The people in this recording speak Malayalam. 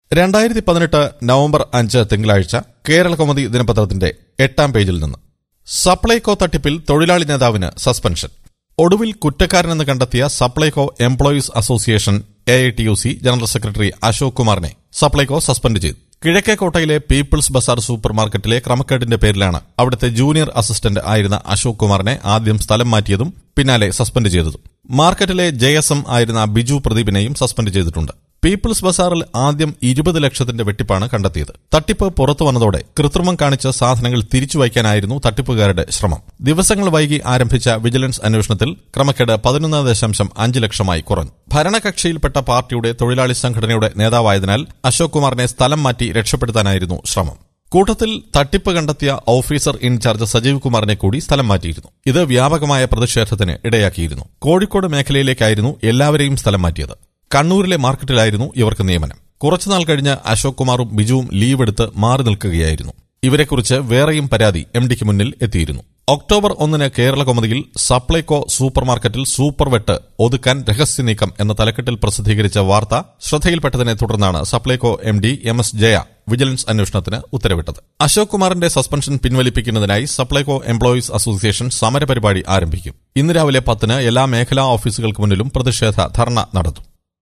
രണ്ടായിരത്തി പതിനെട്ട് നവംബർ അഞ്ച് തിങ്കളാഴ്ച കേരള കൗമുദി ദിനപത്രത്തിന്റെ എട്ടാം പേജിൽ നിന്ന് സപ്ലൈകോ തട്ടിപ്പിൽ തൊഴിലാളി നേതാവിന് സസ്പെൻഷൻ ഒടുവിൽ കുറ്റക്കാരനെന്ന് കണ്ടെത്തിയ Supplyco employees association A I T U C general secretary Ashok കുമാറിനെ സപ്ലൈകോ സസ്പെൻഡ് ചെയ്തു കിഴക്കേക്കോട്ടയിലെ പീപ്പിൾസ് ബസാർ സൂപ്പർ മാർക്കറ്റിലെ ക്രമക്കേടിന്റെ പേരിലാണ് അവിടുത്തെ ജൂനിയർ അസിസ്റ്റന്റ് ആയിരുന്ന അശോക് കുമാറിനെ ആദ്യം സ്ഥലം മാറ്റിയതും പിന്നാലെ സസ്പെൻഡ് ചെയ്തതും മാർക്കറ്റിലെ ജെ എസ് എം ആയിരുന്ന ബിജു പ്രദീപിനെയും സസ്പെൻഡ് ചെയ്തിട്ടുണ്ട് പീപ്പിൾസ് ബസാറിൽ ആദ്യം ഇരുപത് ലക്ഷത്തിന്റെ വെട്ടിപ്പാണ് കണ്ടെത്തിയത് തട്ടിപ്പ് പുറത്തു വന്നതോടെ കൃത്രിമം കാണിച്ച സാധനങ്ങൾ തിരിച്ചു വയ്ക്കാനായിരുന്നു തട്ടിപ്പുകാരുടെ ശ്രമം ദിവസങ്ങൾ വൈകി ആരംഭിച്ച വിജിലൻസ് അന്വേഷണത്തിൽ ക്രമക്കേട് പതിനൊന്ന് ദശാംശം അഞ്ച് ലക്ഷമായി കുറഞ്ഞു ഭരണകക്ഷിയിൽപ്പെട്ട പാർട്ടിയുടെ തൊഴിലാളി സംഘടനയുടെ നേതാവായതിനാൽ അശോക് കുമാറിനെ സ്ഥലം മാറ്റി രക്ഷപ്പെടുത്താനായിരുന്നു ശ്രമം കൂട്ടത്തിൽ തട്ടിപ്പ് കണ്ടെത്തിയ ഓഫീസർ ഇൻചാർജ് സജീവ് കുമാറിനെ കൂടി സ്ഥലം മാറ്റിയിരുന്നു ഇത് വ്യാപകമായ പ്രതിഷേധത്തിന് ഇടയാക്കിയിരുന്നു കോഴിക്കോട് മേഖലയിലേക്കായിരുന്നു എല്ലാവരെയും സ്ഥലം മാറ്റിയത് കണ്ണൂരിലെ മാർക്കറ്റിലായിരുന്നു ഇവർക്ക് നിയമനം കുറച്ചുനാൾ കഴിഞ്ഞ് അശോക് കുമാറും ബിജുവും ലീവ് എടുത്ത് മാറി നിൽക്കുകയായിരുന്നു ഇവരെക്കുറിച്ച് വേറെയും പരാതി എം ഡിക്ക് മുന്നിൽ എത്തിയിരുന്നു ഒക്ടോബർ ഒന്നിന് കേരള കോമതിയിൽ സപ്ലൈകോ സൂപ്പർ മാർക്കറ്റിൽ സൂപ്പർ വെട്ട് ഒതുക്കാൻ രഹസ്യ നീക്കം എന്ന തലക്കെട്ടിൽ പ്രസിദ്ധീകരിച്ച വാർത്ത ശ്രദ്ധയിൽപ്പെട്ടതിനെ തുടർന്നാണ് Supplyco M D M S Jaya vigilance അന്വേഷണത്തിന് ഉത്തരവിട്ടത് അശോക് കുമാറിന്റെ സസ്പെൻഷൻ പിൻവലിപ്പിക്കുന്നതിനായി സപ്ലൈകോ എംപ്ലോയീസ് അസോസിയേഷൻ സമരപരിപാടി ആരംഭിക്കും ഇന്ന് രാവിലെ പത്തിന് എല്ലാ മേഖലാ ഓഫീസുകൾക്ക് മുന്നിലും പ്രതിഷേധ ധർണ നടത്തും